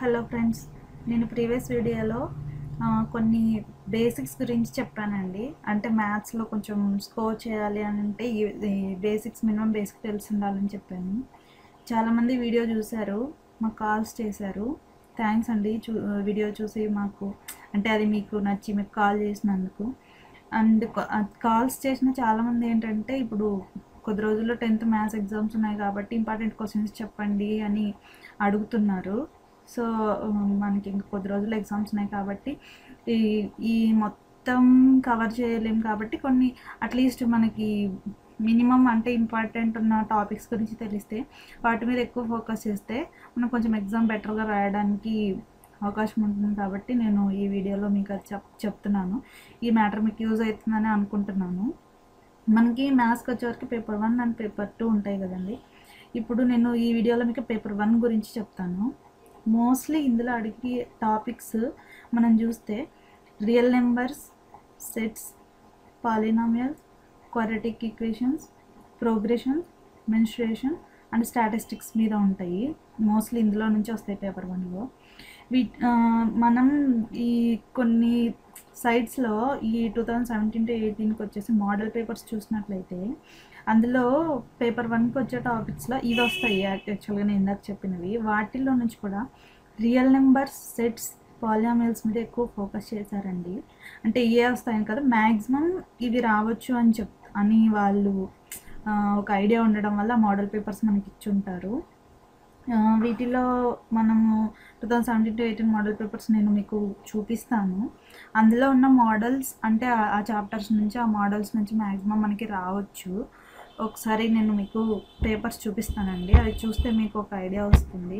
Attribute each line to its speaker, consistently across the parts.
Speaker 1: hello friends నేను previous వీడియోలో ఆ, కొన్ని బేసిక్స్ గురించి చెప్పానండి అంటే మ్యాథ్స్లో కొంచెం స్కోర్ చేయాలి అని అంటే ఈ బేసిక్స్ మినిమం బేసిక్ తెలిసి ఉండాలని చెప్పాను చాలామంది వీడియో చూశారు మాకు కాల్స్ చేశారు థ్యాంక్స్ అండి చూ వీడియో చూసి మాకు అంటే అది మీకు నచ్చి మీకు కాల్ చేసినందుకు అండ్ కాల్స్ చేసిన చాలామంది ఏంటంటే ఇప్పుడు కొద్ది రోజుల్లో టెన్త్ మ్యాథ్స్ ఎగ్జామ్స్ ఉన్నాయి కాబట్టి ఇంపార్టెంట్ క్వశ్చన్స్ చెప్పండి అని అడుగుతున్నారు సో మనకి ఇంక కొద్ది రోజుల్లో ఎగ్జామ్స్ ఉన్నాయి కాబట్టి ఈ ఈ మొత్తం కవర్ చేయలేం కాబట్టి కొన్ని అట్లీస్ట్ మనకి మినిమం అంటే ఇంపార్టెంట్ ఉన్న టాపిక్స్ గురించి తెలిస్తే వాటి మీద ఎక్కువ ఫోకస్ చేస్తే మనం కొంచెం ఎగ్జామ్ బెటర్గా రాయడానికి అవకాశం ఉంటుంది కాబట్టి నేను ఈ వీడియోలో మీకు అది చెప్ చెప్తున్నాను ఈ మ్యాటర్ మీకు యూజ్ అవుతుందని అనుకుంటున్నాను మనకి మ్యాథ్స్కి వచ్చేవరకు paper one and paper two ఉంటాయి కదండి ఇప్పుడు నేను ఈ వీడియోలో మీకు పేపర్ వన్ గురించి చెప్తాను మోస్ట్లీ ఇందులో అడిగే టాపిక్స్ మనం చూస్తే real numbers sets polynomials quadratic equations progression mensuration and statistics మీద ఉంటాయి మోస్ట్లీ ఇందులో నుంచి వస్తాయి పేపర్ వన్లో వీ మనం ఈ కొన్ని సైట్స్లో ఈ టూ థౌజండ్ సెవెంటీన్ టు ఎయిటీన్కి వచ్చేసి మోడల్ పేపర్స్ చూసినట్లయితే అందులో పేపర్ వన్కి వచ్చే టాపిక్స్లో ఇవి వస్తాయి యాక్చువల్గా నేను ఇందాక చెప్పినవి వాటిల్లో నుంచి కూడా రియల్ నెంబర్స్ సెట్స్ పాలియామిల్స్ మీద ఎక్కువ ఫోకస్ చేశారండి అంటే ఏ వస్తాయని కదా మ్యాక్సిమం ఇవి రావచ్చు అని చెప్ అని వాళ్ళు ఆ, ఒక ఐడియా ఉండడం వల్ల మోడల్ పేపర్స్ మనకి ఇచ్చుంటారు ఆ, వీటిలో మనము two thousand seventeen to eighteen model papers నేను మీకు చూపిస్తాను అందులో ఉన్న మోడల్స్ అంటే ఆ- ఆ చాప్టర్స్ నుంచి ఆ మోడల్స్ నుంచి మ్యాక్సిమం మనకి రావచ్చు ఒకసారి నేను మీకు పేపర్స్ చూపిస్తానండి అవి చూస్తే మీకు ఒక ఐడియా వస్తుంది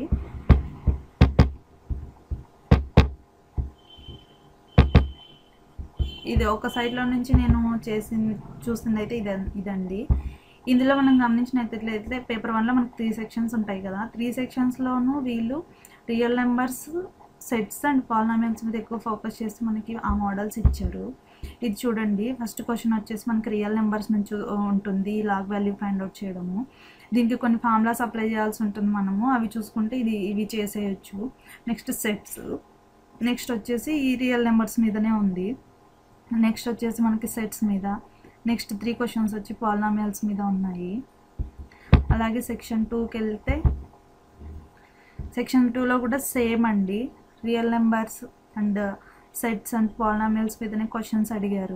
Speaker 1: ఇది ఒక సైడ్లో నుంచి నేను చేసింది చూసింది అయితే ఇద ఇదండి ఇందులో మనం గమనించినట్లయితే పేపర్ వన్లో మనకి త్రీ సెక్షన్స్ ఉంటాయి కదా త్రీ సెక్షన్స్లోనూ వీళ్ళు real numbers sets and polynomials మీద ఎక్కువ ఫోకస్ చేసి మనకి ఆ మోడల్స్ ఇచ్చారు ఇది చూడండి ఫస్ట్ క్వశ్చన్ వచ్చేసి మనకి రియల్ నెంబర్స్ నుంచి ఉంటుంది లాగ్ వాల్యూ ఫైండ్ అవుట్ చేయడము దీనికి కొన్ని ఫార్ములాస్ అప్లై చేయాల్సి ఉంటుంది మనము అవి చూసుకుంటే ఇది ఇవి చేసేయచ్చు నెక్స్ట్ సెట్స్ నెక్స్ట్ వచ్చేసి ఈ రియల్ నెంబర్స్ మీదనే ఉంది నెక్స్ట్ వచ్చేసి మనకి సెట్స్ మీద నెక్స్ట్ త్రీ క్వశ్చన్స్ వచ్చి పాలినామియల్స్ మీద ఉన్నాయి అలాగే సెక్షన్ టూకి వెళ్తే సెక్షన్ టూలో కూడా సేమ్ అండి real numbers and sets and polynomials మీదనే క్వశ్చన్స్ అడిగారు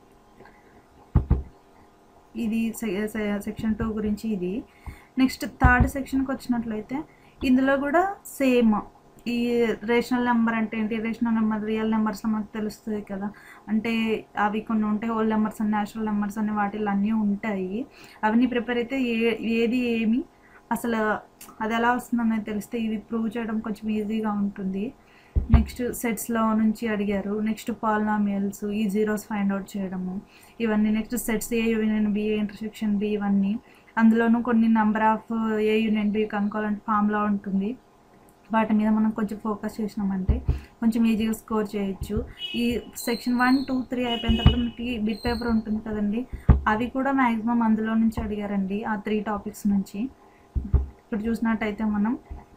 Speaker 1: ఇది సెక్షన్ టూ గురించి ఇది నెక్స్ట్ థర్డ్ సెక్షన్కి వచ్చినట్లయితే ఇందులో కూడా సేమ్ ఈ రేషనల్ నెంబర్ అంటే ఏంటి రేషనల్ నెంబర్ రియల్ నెంబర్స్ మనకు తెలుస్తుంది కదా అంటే అవి కొన్ని ఉంటాయి హోల్ నెంబర్స్ అని నేచురల్ నెంబర్స్ అని వాటిలో అన్నీ ఉంటాయి అవన్నీ ప్రిపేర్ అయితే ఏ ఏది ఏమి అసలు అది ఎలా వస్తుందనేది తెలిస్తే ఇది ప్రూవ్ చేయడం కొంచెం ఈజీగా ఉంటుంది నెక్స్ట్ సెట్స్లో నుంచి అడిగారు నెక్స్ట్ పాలినామియల్స్ ఈ జీరోస్ ఫైండ్ అవుట్ చేయడము ఇవన్నీ next sets A union B A intersection B ఇవన్నీ అందులోనూ కొన్ని number of A union B కనుక్కోవాలంటే ఫామ్లా ఉంటుంది వాటి మీద మనం కొంచెం ఫోకస్ చేసినామంటే కొంచెం ఈజీగా స్కోర్ చేయొచ్చు ఈ సెక్షన్ వన్ టూ త్రీ అయిపోయిన తర్వాత మనకి బిట్ పేపర్ ఉంటుంది కదండి అవి కూడా మ్యాక్సిమం అందులో నుంచి అడిగారండి ఆ త్రీ టాపిక్స్ నుంచి ఇప్పుడు చూసినట్టయితే మనం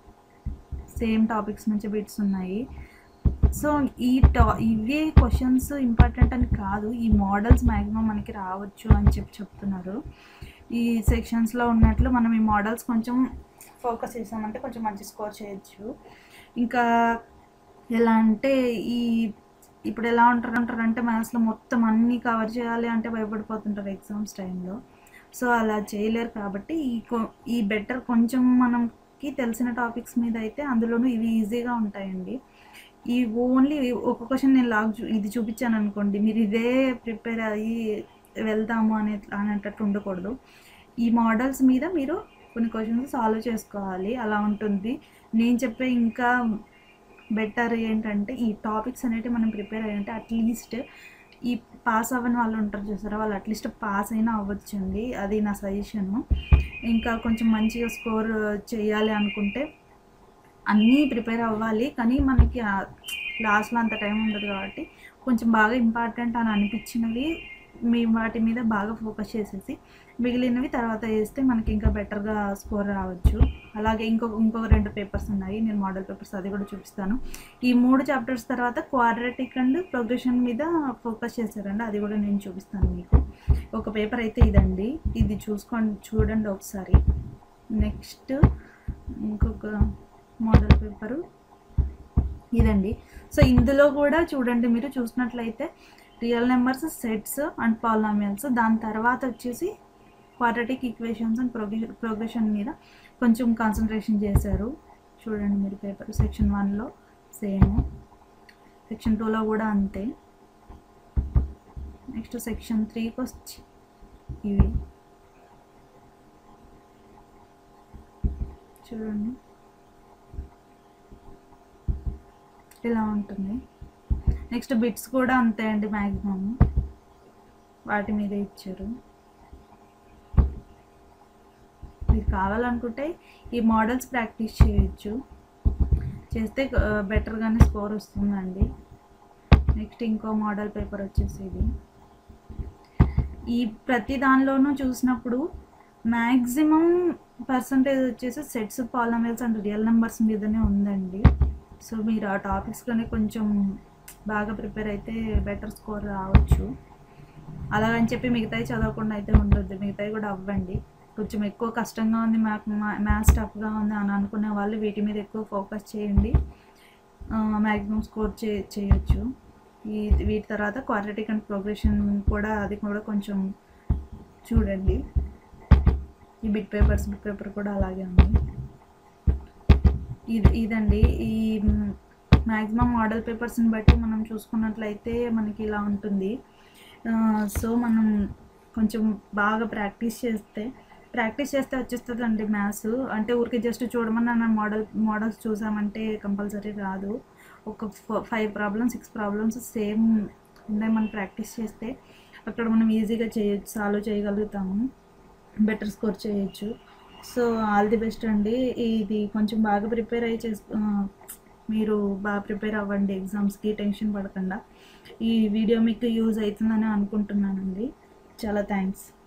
Speaker 1: సేమ్ టాపిక్స్ నుంచి బిట్స్ ఉన్నాయి సో ఈ టా ఇవే క్వశ్చన్స్ ఇంపార్టెంట్ అని కాదు ఈ మోడల్స్ మ్యాక్సిమం మనకి రావచ్చు అని చెప్పి చెప్తున్నారు ఈ సెక్షన్స్లో ఉన్నట్లు మనం ఈ మోడల్స్ కొంచెం ఫోకస్ చేసామంటే కొంచెం మంచి స్కోర్ చేయొచ్చు ఇంకా ఎలా అంటే ఈ ఇప్పుడు ఎలా ఉంటారు అంటారంటే మ్యాథ్స్లో మొత్తం అన్నీ కవర్ చేయాలి అంటే భయపడిపోతుంటారు ఎగ్జామ్స్ టైంలో సో అలా చేయలేరు కాబట్టి ఈ కొ- ఈ బెటర్ కొంచెం మనకి తెలిసిన టాపిక్స్ మీద అయితే అందులోనూ ఇవి ఈజీగా ఉంటాయండి ఈ ఓన్లీ ఒక క్వశ్చన్ నేను లాగ్ చూ ఇది చూపించాను అనుకోండి మీరు ఇదే ప్రిపేర్ అయ్యి వెళ్దాము అనే అనేటట్టు ఉండకూడదు ఈ మోడల్స్ మీద మీరు కొన్ని క్వశ్చన్స్ సాల్వ్ చేసుకోవాలి అలా ఉంటుంది నేను చెప్పే ఇంకా బెటర్ ఏంటంటే ఈ టాపిక్స్ అనేవి మనం ప్రిపేర్ అయ్యంటే అట్లీస్ట్ ఈ పాస్ అవ్వని వాళ్ళు ఉంటారు చూసారా వాళ్ళు అట్లీస్ట్ పాస్ అయినా అవ్వచ్చండి అది నా సజెషను ఇంకా కొంచెం మంచిగా స్కోర్ చేయాలి అనుకుంటే అన్నీ ప్రిపేర్ అవ్వాలి కానీ మనకి లాస్ట్లో అంత టైం ఉండదు కాబట్టి కొంచెం బాగా ఇంపార్టెంట్ అని అనిపించినవి మీ వాటి మీద బాగా ఫోకస్ చేసేసి మిగిలినవి తర్వాత వేస్తే మనకి ఇంకా బెటర్గా స్కోర్ రావచ్చు అలాగే ఇంకొక ఇంకొక రెండు పేపర్స్ ఉన్నాయి నేను మోడల్ పేపర్స్ అది కూడా చూపిస్తాను ఈ మూడు చాప్టర్స్ తర్వాత క్వాడ్రాటిక్ అండ్ ప్రోగ్రెషన్ మీద ఫోకస్ చేశారండి అది కూడా నేను చూపిస్తాను మీకు ఒక పేపర్ అయితే ఇదండి ఇది చూసుకోండి చూడండి ఒకసారి నెక్స్ట్ ఇంకొక మోడల్ పేపరు ఇదండి సో ఇందులో కూడా చూడండి మీరు చూసినట్లయితే real numbers sets and polynomials దాని తర్వాత వచ్చేసి quadratic equations and progression progression మీద కొంచెం కాన్సన్ట్రేషన్ చేశారు చూడండి మీరు పేపర్ సెక్షన్ వన్లో సేమ్ సెక్షన్ టూలో కూడా అంతే నెక్స్ట్ సెక్షన్ త్రీకి వచ్చి ఇవి చూడండి ఇలా ఉంటుంది నెక్స్ట్ బిట్స్ కూడా అంతే అండి మ్యాక్సిమం వాటి మీద ఇచ్చారు మీరు కావాలనుకుంటే ఈ మోడల్స్ ప్రాక్టీస్ చేయొచ్చు చేస్తే బెటర్గానే స్కోర్ వస్తుందండి నెక్స్ట్ ఇంకో మోడల్ పేపర్ వచ్చేసి ఇది ఈ ప్రతి దానిలోనూ చూసినప్పుడు మ్యాక్సిమం పర్సంటేజ్ వచ్చేసి sets polynomials and real numbers మీదనే ఉందండి సో మీరు ఆ టాపిక్స్లోనే కొంచెం బాగా ప్రిపేర్ అయితే బెటర్ స్కోర్ రావచ్చు అలాగని చెప్పి మిగతాయి చదవకుండా అయితే ఉండొద్దు మిగతాయి కూడా అవ్వండి కొంచెం ఎక్కువ కష్టంగా ఉంది మ్యాథ్ మ్యాథ్స్ టఫ్గా ఉంది అని అనుకునే వాళ్ళు వీటి మీద ఎక్కువ ఫోకస్ చేయండి మ్యాక్సిమం స్కోర్ చే చేయొచ్చు ఈ వీటి తర్వాత క్వాడ్రటిక్ అండ్ ప్రోగ్రెషన్ కూడా అది కూడా కొంచెం చూడండి ఈ బిట్ పేపర్స్ బిట్ పేపర్ కూడా అలాగే ఉంది ఇది ఇదండి ఈ మ్యాక్సిమం మోడల్ పేపర్స్ని బట్టి మనం చూసుకున్నట్లయితే మనకి ఇలా ఉంటుంది సో మనం కొంచెం బాగా ప్రాక్టీస్ చేస్తే ప్రాక్టీస్ చేస్తే వచ్చేస్తుందండి మ్యాథ్స్ అంటే ఊరికి జస్ట్ చూడమని మోడల్ మోడల్స్ చూసామంటే కంపల్సరీ రాదు ఒక five problems six problems same ఉన్నాయి మనం ప్రాక్టీస్ చేస్తే అక్కడ మనం ఈజీగా చేయొచ్చు సాల్వ్ చేయగలుగుతాము బెటర్ స్కోర్ చేయొచ్చు సో ఆల్ ది బెస్ట్ అండి ఇది కొంచెం బాగా ప్రిపేర్ అయ్యి చేసు మీరు బాగా ప్రిపేర్ అవ్వండి ఎగ్జామ్స్కి టెన్షన్ పడకుండా ఈ వీడియో మీకు యూజ్ అవుతుందని అనుకుంటున్నానండి చాలా థ్యాంక్స్